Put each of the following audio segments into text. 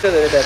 சரி ரைட்டாரு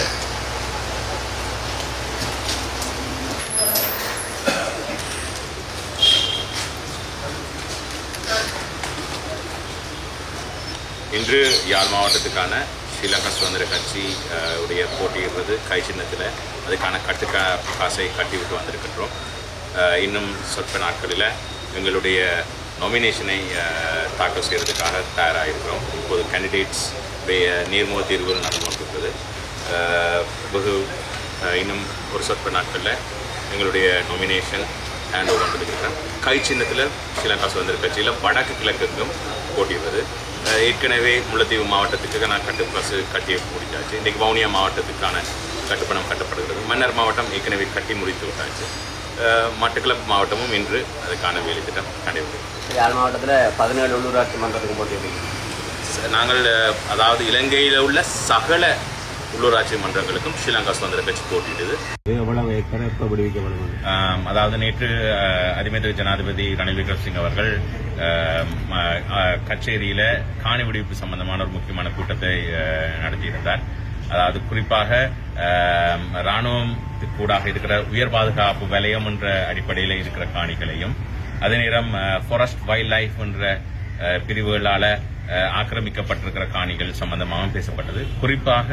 இன்று யாழ் மாவட்டத்துக்கான ஸ்ரீலங்கா சுதந்திர கட்சி அஹ், உடைய போட்டியிடுறது கை சின்னத்தில் அதுக்கான கட்டுக்கா காசை கட்டிவிட்டு வந்திருக்கின்றோம் அஹ், இன்னும் சொற்ப நாட்களில் எங்களுடைய நாமினேஷனை அஹ், தாக்கல் செய்கிறதுக்காக தயாராக இருக்கிறோம் இப்போது கேண்டிடேட்ஸ் நீர்முக தீர்வுகள் நடந்து கொண்டிருக்கிறது அஹ், வெகு அஹ், இன்னும் ஒரு சொற்ப நாட்களில் எங்களுடைய நாமினேஷன் ஹேண்ட் ஓவர் பண்ணிருக்கிறேன் கை சின்னத்தில் ஸ்ரீலங்கா சுதந்திர கட்சியில் வடக்கு கிழக்குக்கும் போட்டியிடுறது அஹ் ஏற்கனவே முல்லைத்தீவு மாவட்டத்துக்கு நான் கட்டு பஸ் கட்டி முடிச்சாச்சு இன்றைக்கு வவுனியா மாவட்டத்துக்கான கட்டுப்பணம் கட்டப்படுகிறது மன்னர் மாவட்டம் ஏற்கனவே கட்டி முடித்து விட்டாச்சு அஹ் மட்டக்களப்பு மாவட்டமும் இன்று அதுக்கான வேலை திட்டம் நடைபெறுகிறது யாழ் மாவட்டத்தில் பதினேழு உள்ளூராட்சி மன்றத்துக்கு போட்டியிருக்கு ச- நாங்கள் அஹ், அதாவது இலங்கையில் உள்ள சகல உள்ளூராட்சி மன்றங்களுக்கும் ஸ்ரீலங்கா சுதந்திர கட்சி போட்டியிடுது எவ்வளவு ஏக்கர் எப்ப விடுவிக்கப்படும் ஆம், அதாவது நேற்று அஹ், அதிமித்திர ஜனாதிபதி ரணில் விக்ரமசிங்க அவர்கள் அஹ், ம- அஹ், கச்சேரியில காணி விடுவிப்பு சம்பந்தமான ஒரு முக்கியமான கூட்டத்தை அஹ், நடத்தியிருந்தார் அதாவது குறிப்பாக அஹ், ராணுவத்துக்கூடாக இருக்கிற உயர் பாதுகாப்பு வலயம் என்ற அடிப்படையில் இருக்கிற காணிகளையும் அதே நேரம் ஃபாரஸ்ட் வைல்ட் லைஃப் என்ற அஹ், பிரிவுகளால அஹ், ஆக்கிரமிக்கப்பட்டிருக்கிற காணிகள் சம்பந்தமாகவும் பேசப்பட்டது குறிப்பாக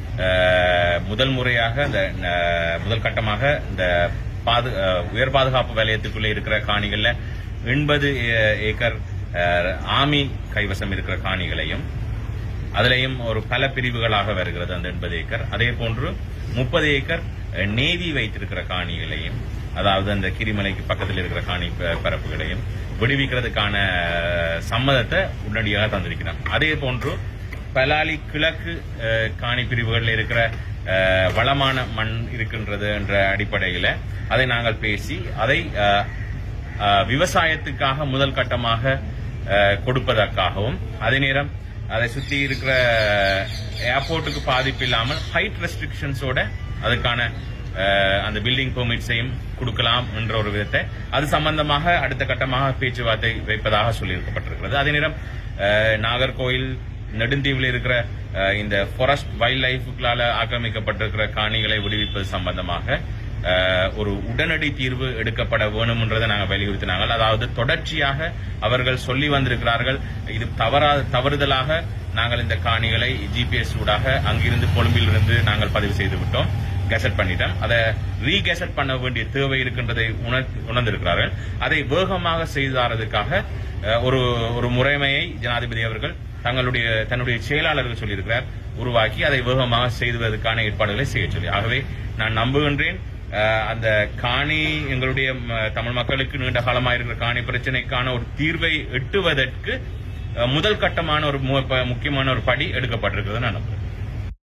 அஹ், முதல் முறையாக இந்த அஹ், முதல் கட்டமாக இந்த பாது அஹ், உயர் பாதுகாப்பு வலயத்துக்குள்ளே இருக்கிற காணிகள்ல எண்பது ஏக்கர் அஹ், ஆமி கைவசம் இருக்கிற காணிகளையும் அதுலயும் ஒரு பல பிரிவுகளாக வருகிறது அந்த எண்பது ஏக்கர் அதே போன்று முப்பது ஏக்கர் அஹ், நேவி வைத்திருக்கிற காணிகளையும் அதாவது அந்த கிரிமலைக்கு பக்கத்தில் இருக்கிற காணி ப- பரப்புகளையும் விடுவிக்கிறதுக்கான அஹ், சம்மதத்தை உடனடியாக தந்திருக்கிறார் அதே போன்று பலாலி கிழக்கு அஹ், காணி பிரிவுகளில் இருக்கிற அஹ், வளமான மண் இருக்கின்றது என்ற அடிப்படையில் அதை நாங்கள் பேசி அதை அஹ், அஹ், விவசாயத்துக்காக முதல் கட்டமாக அஹ், கொடுப்பதற்காகவும் அதே நேரம் அதை சுற்றி இருக்கிற ஏர்போர்ட்டுக்கு பாதிப்பு இல்லாமல் ஹைட் ரெஸ்ட்ரிக்ஷன்ஸோட அதுக்கான அஹ், அந்த பில்டிங் பெர்மிட்ஸையும் கொடுக்கலாம் என்ற ஒரு விதத்தை அது சம்பந்தமாக அடுத்த கட்டமாக பேச்சுவார்த்தை வைப்பதாக சொல்லியிருக்கப்பட்டிருக்கிறது அதே நேரம் அஹ், நாகர்கோயில் நெடுந்தீவில் இருக்கிற அஹ், இந்த ஃபாரஸ்ட் வைல்ட் லைஃபுகளால ஆக்கிரமிக்கப்பட்டிருக்கிற காணிகளை விடுவிப்பது சம்பந்தமாக அஹ், ஒரு உடனடி தீர்வு எடுக்கப்பட வேணும் என்றதை நாங்கள் வலியுறுத்தினாங்க அதாவது தொடர்ச்சியாக அவர்கள் சொல்லி வந்திருக்கிறார்கள் இது தவறா தவறுதலாக நாங்கள் இந்த காணிகளை ஜிபிஎஸ் ஊடாக அங்கிருந்து கொழும்பிலிருந்து நாங்கள் பதிவு செய்து விட்டோம் கெசட் பண்ணிட்டோம் அதை ரீகெசட் பண்ண வேண்டிய தேவை இருக்கின்றதை உணர்- உணர்ந்திருக்கிறார்கள் அதை வேகமாக செய்தாரதுக்காக அஹ், ஒரு ஒரு முறைமையை ஜனாதிபதி அவர்கள் தங்களுடைய தன்னுடைய செயலாளர்கள் சொல்லியிருக்கிறார் உருவாக்கி அதை வேகமாக செய்துவதற்கான ஏற்பாடுகளை செய்ய சொல்லி ஆகவே நான் நம்புகின்றேன் அஹ், அந்த காணி எங்களுடைய ம, தமிழ் மக்களுக்கு நீண்ட காலமாக இருக்கிற காணி பிரச்சனைக்கான ஒரு தீர்வை எட்டுவதற்கு அஹ், முதல் கட்டமான ஒரு மு- ப- முக்கியமான ஒரு படி எடுக்கப்பட்டிருக்கிறது நான் நம்புறேன்